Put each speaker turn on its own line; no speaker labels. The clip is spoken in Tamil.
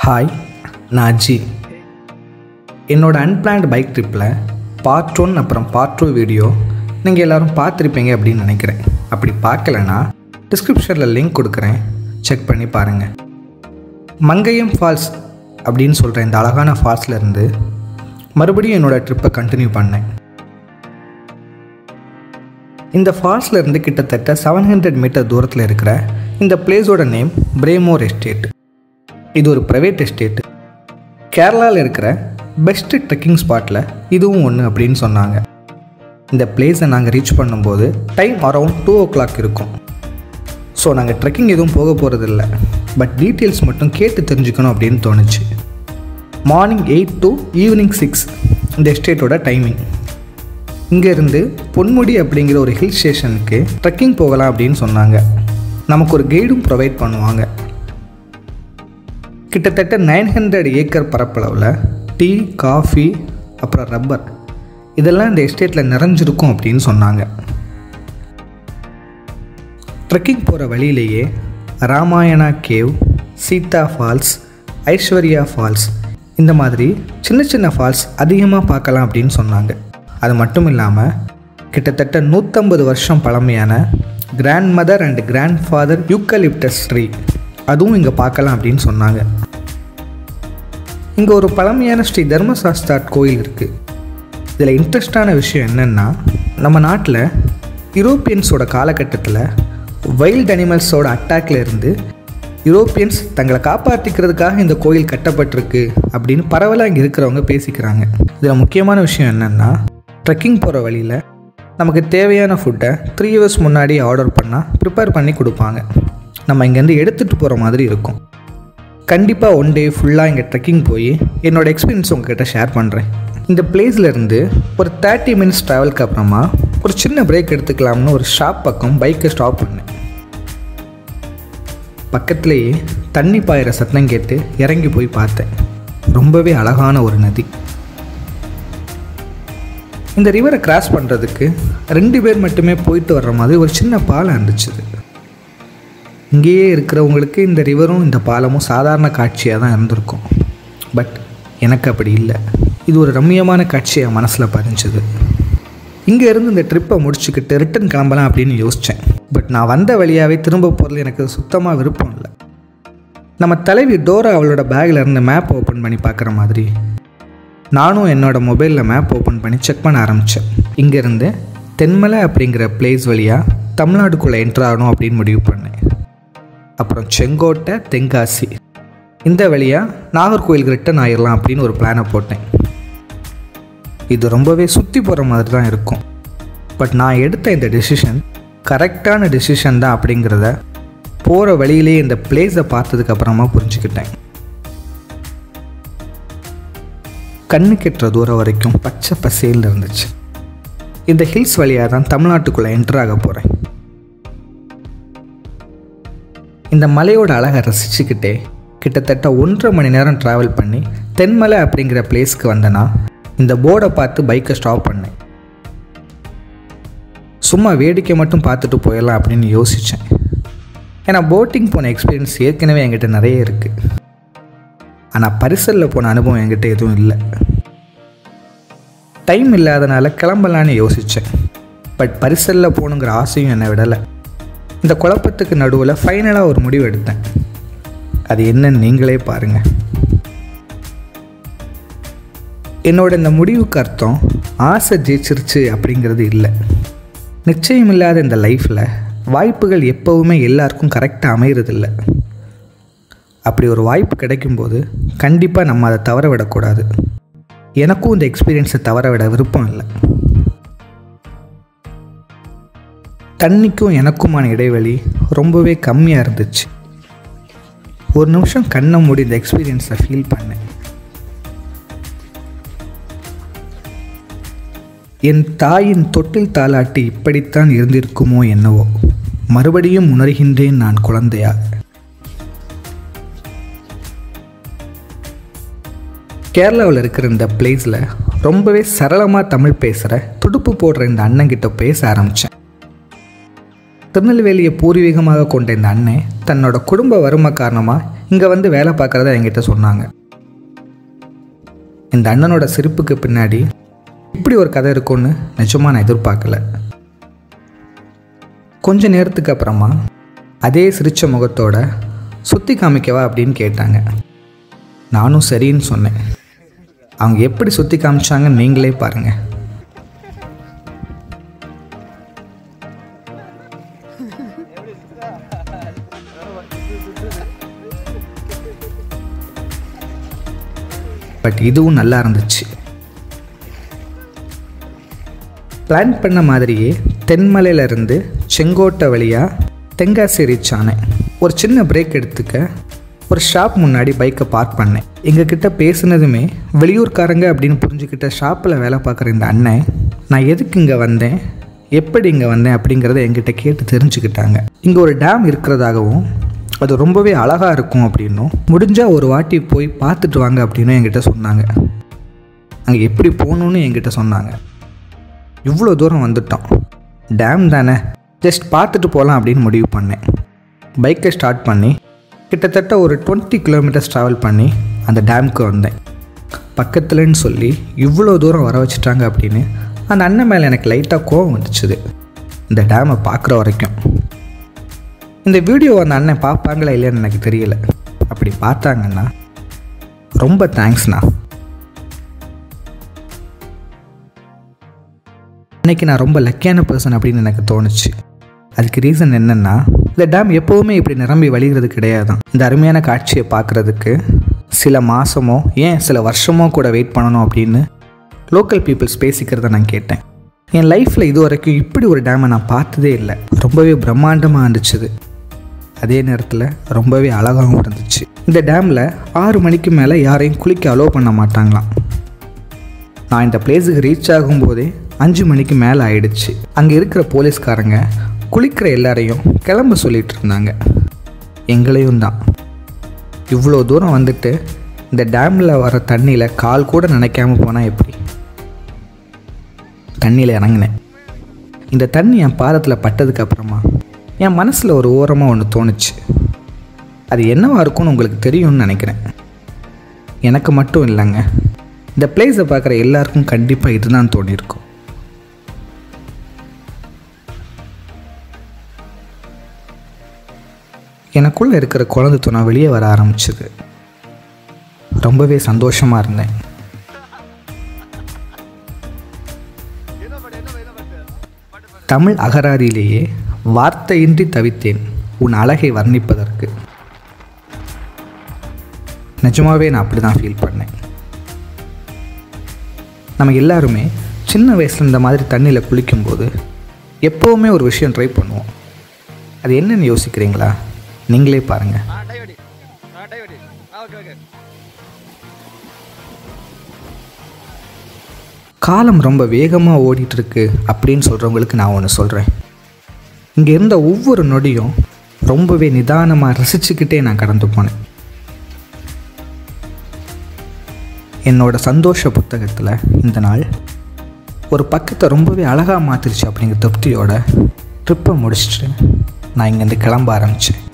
ஹாய் நான் அஜி என்னோட அன்பிளான்ட் பைக் ட்ரிப்பில் பார்ட் ஒன் அப்புறம் பார்ட் டூ வீடியோ நீங்கள் எல்லோரும் பார்த்துருப்பீங்க அப்படின்னு நினைக்கிறேன் அப்படி பார்க்கலனா டிஸ்கிரிப்ஷனில் லிங்க் கொடுக்குறேன் செக் பண்ணி பாருங்கள் மங்கையம் ஃபால்ஸ் அப்படின்னு சொல்கிற இந்த அழகான ஃபால்ஸ்ல இருந்து மறுபடியும் என்னோட ட்ரிப்பை கண்டினியூ பண்ணேன் இந்த ஃபால்ஸ்ல இருந்து கிட்டத்தட்ட செவன் ஹண்ட்ரட் மீட்டர் தூரத்தில் இருக்கிற இந்த பிளேஸோட நேம் பிரேமோர் எஸ்டேட் இது ஒரு ப்ரைவேட் எஸ்டேட் கேரளாவில் இருக்கிற பெஸ்ட்டு ட்ரெக்கிங் ஸ்பாட்டில் இதுவும் ஒன்று அப்படின்னு சொன்னாங்க இந்த பிளேஸை நாங்கள் ரீச் பண்ணும்போது time around two o'clock இருக்கும் ஸோ நாங்கள் ட்ரெக்கிங் எதுவும் போக போகிறதில்ல பட் டீட்டெயில்ஸ் மட்டும் கேட்டு தெரிஞ்சுக்கணும் அப்படின்னு தோணுச்சு morning eight to evening six இந்த எஸ்டேட்டோட டைமிங் இங்கேருந்து பொன்முடி அப்படிங்கிற ஒரு ஹில் ஸ்டேஷனுக்கு ட்ரெக்கிங் போகலாம் அப்படின்னு சொன்னாங்க நமக்கு ஒரு கைடும் ப்ரொவைட் பண்ணுவாங்க கிட்டத்தட்ட நைன் ஹண்ட்ரட் ஏக்கர் பரப்பளவில் டீ காஃபி அப்புறம் ரப்பர் இதெல்லாம் இந்த எஸ்டேட்டில் நிறைஞ்சிருக்கும் அப்படின்னு சொன்னாங்க ட்ரெக்கிங் போகிற வழியிலேயே Ramayana cave Sita falls Aishwarya falls இந்த மாதிரி சின்ன சின்ன ஃபால்ஸ் அதிகமாக பார்க்கலாம் அப்படின்னு சொன்னாங்க அது மட்டும் இல்லாமல் கிட்டத்தட்ட நூற்றம்பது வருஷம் பழமையான grandmother and grandfather eucalyptus tree அதுவும் இங்கே பார்க்கலாம் அப்படின்னு சொன்னாங்க இங்கே ஒரு பழமையான ஸ்ரீ தர்மசாஸ்தா கோயில் இருக்குது இதில் இன்ட்ரெஸ்டான விஷயம் என்னென்னா நம்ம நாட்டில் யூரோப்பியன்ஸோட காலகட்டத்தில் வைல்ட் அனிமல்ஸோட அட்டாக்ல இருந்து யூரோப்பியன்ஸ் தங்களை காப்பாற்றிக்கிறதுக்காக இந்த கோயில் கட்டப்பட்டிருக்கு அப்படின்னு பரவலாக இங்கே இருக்கிறவங்க பேசிக்கிறாங்க இதில் முக்கியமான விஷயம் என்னென்னா ட்ரெக்கிங் போகிற வழியில் நமக்கு தேவையான ஃபுட்டை த்ரீ இயர்ஸ் முன்னாடி ஆர்டர் பண்ணால் ப்ரிப்பேர் பண்ணி கொடுப்பாங்க நம்ம இங்கேருந்து எடுத்துகிட்டு போகிற மாதிரி இருக்கும் கண்டிப்பாக ஒன் டே ஃபுல்லாக இங்கே ட்ரெக்கிங் போய் என்னோடய எக்ஸ்பீரியன்ஸ் உங்ககிட்ட ஷேர் பண்ணுறேன் இந்த பிளேஸ்ல இருந்து ஒரு தேர்ட்டி மினிட்ஸ் ட்ராவலுக்கு அப்புறமா ஒரு சின்ன பிரேக் எடுத்துக்கலாம்னு ஒரு ஷாப் பக்கம் பைக்கை ஸ்டாப் பண்ணேன் பக்கத்துலேயே தண்ணி பாயிற சத்தம் கேட்டு இறங்கி போய் பார்த்தேன் ரொம்பவே அழகான ஒரு நதி இந்த ரிவரை கிராஸ் பண்ணுறதுக்கு ரெண்டு பேர் மட்டுமே போயிட்டு வர்ற மாதிரி ஒரு சின்ன பாலம் இருந்துச்சு இங்கேயே இருக்கிறவங்களுக்கு இந்த ரிவரும் இந்த பாலமும் சாதாரண காட்சியாக தான் இருந்திருக்கும் பட் எனக்கு அப்படி இல்லை இது ஒரு ரம்மியமான காட்சி என் மனசில் பதிஞ்சுது இங்கே இருந்து இந்த ட்ரிப்பை முடிச்சுக்கிட்டு ரிட்டன் கிளம்பலாம் அப்படின்னு யோசித்தேன் பட் நான் வந்த வழியாகவே திரும்ப போகிறது எனக்கு சுத்தமாக விருப்பம் இல்லை நம்ம தலைவி டோரா அவளோட பேக்கில் இருந்து மேப் ஓப்பன் பண்ணி பார்க்குற மாதிரி நானும் என்னோட மொபைலில் மேப் ஓப்பன் பண்ணி செக் பண்ண ஆரம்பித்தேன் இங்கேருந்து தென்மலை அப்படிங்கிற பிளேஸ் வழியாக தமிழ்நாடுக்குள்ளே என்ட்ரு ஆகணும் அப்படின்னு முடிவு பண்ணேன் அப்புறம் செங்கோட்டை தென்காசி இந்த வழியாக நாகர்கோயிலுக்கு ரிட்டன் ஆயிடலாம் அப்படின்னு ஒரு பிளானை போட்டேன் இது ரொம்பவே சுற்றி போகிற மாதிரி தான் இருக்கும் பட் நான் எடுத்த இந்த டெசிஷன் கரெக்டான டெசிஷன் தான் அப்படிங்கிறத போகிற வழியிலே இந்த பிளேஸை பார்த்ததுக்கு அப்புறமா புரிஞ்சுக்கிட்டேன் கண்ணு கெட்டுற தூரம் வரைக்கும் பச்சை பசேல் இருந்துச்சு இந்த ஹில்ஸ் வழியாக தான் தமிழ்நாட்டுக்குள்ளே என்ட்ரு ஆக போகிறேன் இந்த மலையோட அழகை ரசிச்சுக்கிட்டே கிட்டத்தட்ட ஒன்றரை மணி நேரம் ட்ராவல் பண்ணி தென்மலை அப்படிங்கிற பிளேஸ்க்கு வந்தேன்னா இந்த போர்டை பார்த்து பைக்கை ஸ்டாப் பண்ணேன் சும்மா வேடிக்கை மட்டும் பார்த்துட்டு போயிடலாம் அப்படின்னு யோசித்தேன் ஏன்னா போட்டிங் போன எக்ஸ்பீரியன்ஸ் ஏற்கனவே என்கிட்ட நிறைய இருக்குது ஆனால் பரிசலில் போன அனுபவம் என்கிட்ட எதுவும் இல்லை டைம் இல்லாதனால கிளம்பலான்னு யோசித்தேன் பட் பரிசலில் போகணுங்கிற ஆசையும் என்னை விடலை இந்த குழப்பத்துக்கு நடுவில் ஃபைனலாக ஒரு முடிவு எடுத்தேன் அது என்னன்னு நீங்களே பாருங்கள் என்னோட இந்த முடிவுக்கு அர்த்தம் ஆசை ஜெயிச்சிருச்சு அப்படிங்கிறது இல்லை நிச்சயம் இல்லாத இந்த லைஃப்பில் வாய்ப்புகள் எப்போவுமே எல்லாருக்கும் கரெக்டாக அமைகிறதில்ல அப்படி ஒரு வாய்ப்பு கிடைக்கும்போது கண்டிப்பாக நம்ம அதை தவற விடக்கூடாது எனக்கும் இந்த எக்ஸ்பீரியன்ஸை தவற விட விருப்பம் இல்லை தண்ணிக்கும் எனக்குமான இடைவெளி ரொம்பவே கம்மியாக இருந்துச்சு ஒரு நிமிஷம் கண்ணை மூடி இந்த எக்ஸ்பீரியன்ஸை ஃபீல் பண்ணேன் என் தாயின் தொட்டில் தாளாட்டி இப்படித்தான் இருந்திருக்குமோ என்னவோ மறுபடியும் உணர்கின்றேன் நான் குழந்தையாக கேரளாவில் இருக்கிற இந்த பிளேஸில் ரொம்பவே சரளமாக தமிழ் பேசுகிற துடுப்பு போடுற இந்த அண்ணங்கிட்ட பேச ஆரம்பித்தேன் திருநெல்வேலியை பூர்வீகமாக கொண்ட இந்த அண்ணன் தன்னோட குடும்ப வறுமை காரணமாக இங்கே வந்து வேலை பார்க்குறத என்கிட்ட சொன்னாங்க இந்த அண்ணனோட சிரிப்புக்கு பின்னாடி இப்படி ஒரு கதை இருக்கும்னு நிஜமாக நான் எதிர்பார்க்கல கொஞ்ச நேரத்துக்கு அப்புறமா அதே சிரிச்ச முகத்தோட சுற்றி காமிக்கவா அப்படின்னு கேட்டாங்க நானும் சரின்னு சொன்னேன் அவங்க எப்படி சுற்றி காமிச்சாங்கன்னு நீங்களே பாருங்கள் பட் இதுவும் நல்லா இருந்துச்சு பிளான் பண்ண மாதிரியே தென்மலையிலேருந்து செங்கோட்டை வழியாக தென்காசி ரீச் ஆனேன் ஒரு சின்ன பிரேக் எடுத்துக்க ஒரு ஷாப் முன்னாடி பைக்கை பார்க் பண்ணேன் எங்ககிட்ட பேசுனதுமே வெளியூர்காரங்க அப்படின்னு புரிஞ்சுக்கிட்ட ஷாப்பில் வேலை பார்க்குற இந்த அண்ணன் நான் எதுக்கு இங்கே வந்தேன் எப்படி இங்கே வந்தேன் அப்படிங்கிறத என்கிட்ட கேட்டு தெரிஞ்சுக்கிட்டாங்க இங்கே ஒரு டேம் இருக்கிறதாகவும் அது ரொம்பவே அழகாக இருக்கும் அப்படின்னும் முடிஞ்சால் ஒரு வாட்டி போய் பார்த்துட்டு வாங்க அப்படின்னு என்கிட்ட சொன்னாங்க அங்கே எப்படி போகணுன்னு என்கிட்ட சொன்னாங்க இவ்வளோ தூரம் வந்துட்டோம் டேம் தானே ஜஸ்ட் பார்த்துட்டு போகலாம் அப்படின்னு முடிவு பண்ணேன் பைக்கை ஸ்டார்ட் பண்ணி கிட்டத்தட்ட ஒரு டுவெண்ட்டி கிலோமீட்டர்ஸ் ட்ராவல் பண்ணி அந்த டேமுக்கு வந்தேன் பக்கத்துலன்னு சொல்லி இவ்வளோ தூரம் வர வச்சுட்டாங்க அப்படின்னு அந்த அண்ணன் மேலே எனக்கு லைட்டாக கோவம் வந்துச்சுது இந்த டேமை பார்க்குற வரைக்கும் இந்த வீடியோ அந்த அண்ணன் பார்ப்பாங்களா இல்லைன்னு எனக்கு தெரியல அப்படி பார்த்தாங்கன்னா ரொம்ப தேங்க்ஸ்ண்ணா அன்னைக்கு நான் ரொம்ப லக்கியான பர்சன் அப்படின்னு எனக்கு தோணுச்சு அதுக்கு ரீசன் என்னென்னா இந்த டேம் எப்போவுமே இப்படி நிரம்பி வழிகிறது கிடையாதான் இந்த அருமையான காட்சியை பார்க்குறதுக்கு சில மாதமோ ஏன் சில வருஷமோ கூட வெயிட் பண்ணணும் அப்படின்னு லோக்கல் பீப்புள்ஸ் பேசிக்கிறத நான் கேட்டேன் என் லைஃப்பில் இது வரைக்கும் இப்படி ஒரு டேமை நான் பார்த்ததே இல்லை ரொம்பவே பிரம்மாண்டமாக இருந்துச்சுது அதே நேரத்தில் ரொம்பவே அழகாகவும் இருந்துச்சு இந்த டேமில் ஆறு மணிக்கு மேலே யாரையும் குளிக்க அலோவ் பண்ண மாட்டாங்களாம் நான் இந்த பிளேஸுக்கு ரீச் ஆகும்போதே அஞ்சு மணிக்கு மேலே ஆயிடுச்சு அங்கே இருக்கிற போலீஸ்காரங்க குளிக்கிற எல்லாரையும் கிளம்ப சொல்லிட்டு இருந்தாங்க எங்களையும் தான் இவ்வளோ தூரம் வந்துட்டு இந்த டேமில் வர தண்ணியில் கால் கூட நினைக்காம போனால் எப்படி தண்ணியில் இறங்கினேன் இந்த தண்ணி என் பாதத்தில் பட்டதுக்கு அப்புறமா என் மனசில் ஒரு ஓரமாக ஒன்று தோணுச்சு அது என்னவா இருக்கும்னு உங்களுக்கு தெரியும்னு நினைக்கிறேன் எனக்கு மட்டும் இல்லைங்க இந்த பிளேஸை பார்க்குற எல்லாருக்கும் கண்டிப்பாக இதுதான் தோணியிருக்கும் எனக்குள்ளே இருக்கிற குழந்தை துணை வெளியே வர ஆரம்பிச்சது ரொம்பவே சந்தோஷமாக இருந்தேன் தமிழ் அகராதியிலேயே வார்த்தையின்றி தவித்தேன் உன் அழகை வர்ணிப்பதற்கு நிஜமாவே நான் அப்படி தான் ஃபீல் பண்ணேன் நம்ம எல்லாருமே சின்ன வயசில் இந்த மாதிரி தண்ணியில் குளிக்கும்போது எப்போவுமே ஒரு விஷயம் ட்ரை பண்ணுவோம் அது என்னன்னு யோசிக்கிறீங்களா நீங்களே பாருங்கள்
ஆ டை வெடி ஆ டை வெடி ஆ ஓகே ஓகே
காலம் ரொம்ப வேகமாக ஓடிட்டு இருக்கு அப்படின்னு சொல்கிறவங்களுக்கு நான் ஒன்று சொல்கிறேன் இங்கே இருந்த ஒவ்வொரு நொடியும் ரொம்பவே நிதானமாக ரசிச்சுக்கிட்டே நான் கடந்து போனேன் என்னோட சந்தோஷ புத்தகத்தில் இந்த நாள் ஒரு பக்கத்தை ரொம்பவே அழகாக மாற்றிருச்சு அப்படிங்கிற திருப்தியோட ட்ரிப்பை முடிச்சுட்டு நான் இங்கேருந்து கிளம்ப ஆரம்பித்தேன்